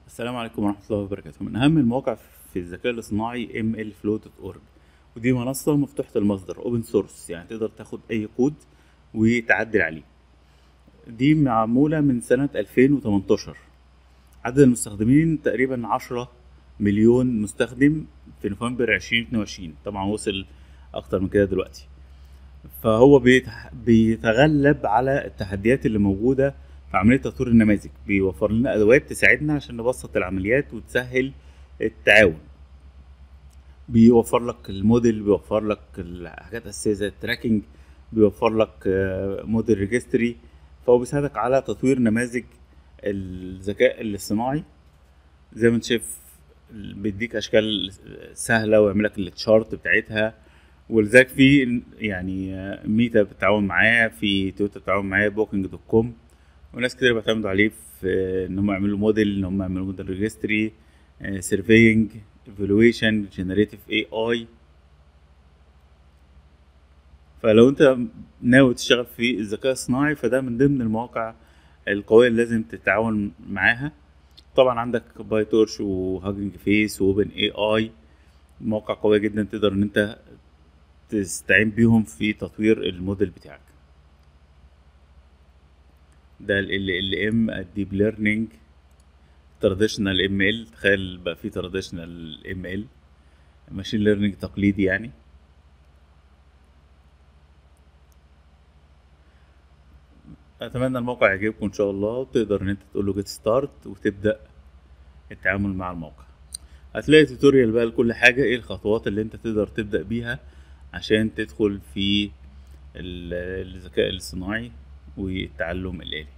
السلام عليكم ورحمة الله وبركاته من أهم المواقع في الذكاء الاصطناعي mlflow.org ودي منصة مفتوحة المصدر open source يعني تقدر تاخد أي كود وتعدل عليه دي معمولة من سنة 2018 عدد المستخدمين تقريبا 10 مليون مستخدم في نوفمبر 2022 طبعا وصل أكتر من كده دلوقتي فهو بيتح- بيتغلب على التحديات اللي موجودة في عملية تطوير النماذج بيوفر لنا أدوات تساعدنا عشان نبسط العمليات وتسهل التعاون بيوفر لك الموديل بيوفر لك الحاجات الأساسية زي التراكنج بيوفر لك آه، موديل ريجستري فهو بيساعدك على تطوير نماذج الذكاء الاصطناعي زي ما انت شايف بيديك اشكال سهله ويعمل لك التشارت بتاعتها ولذلك في يعني آه، ميتا بتتعاون معاه في تويوتا بتتعاون معاه بوكينج دوت كوم وناس كتير بيعتمدوا عليه في ان هم يعملوا موديل ان هم يعملوا موديل ريجستري سيرفينج ايفالويشن جنريتيف اي اي فلو انت ناوي تشتغل في الذكاء الصناعي فده من ضمن المواقع القوية اللي لازم تتعاون معاها طبعا عندك باي تورش وهاجنج فيس واوبن اي اي مواقع قوية جدا تقدر ان انت تستعين بيهم في تطوير الموديل بتاعك ده ال ال ام الديب ليرنينج تراديشنال ام ال تخيل بقى في تراديشنال ام ال ماشين ليرنينج تقليدي يعني اتمنى الموقع يعجبكم ان شاء الله وتقدر ان انت تقول له جيت ستارت وتبدا التعامل مع الموقع هتلاقي توتوريال بقى لكل حاجه ايه الخطوات اللي انت تقدر تبدا بيها عشان تدخل في ال- الذكاء الاصطناعي والتعلم الآلي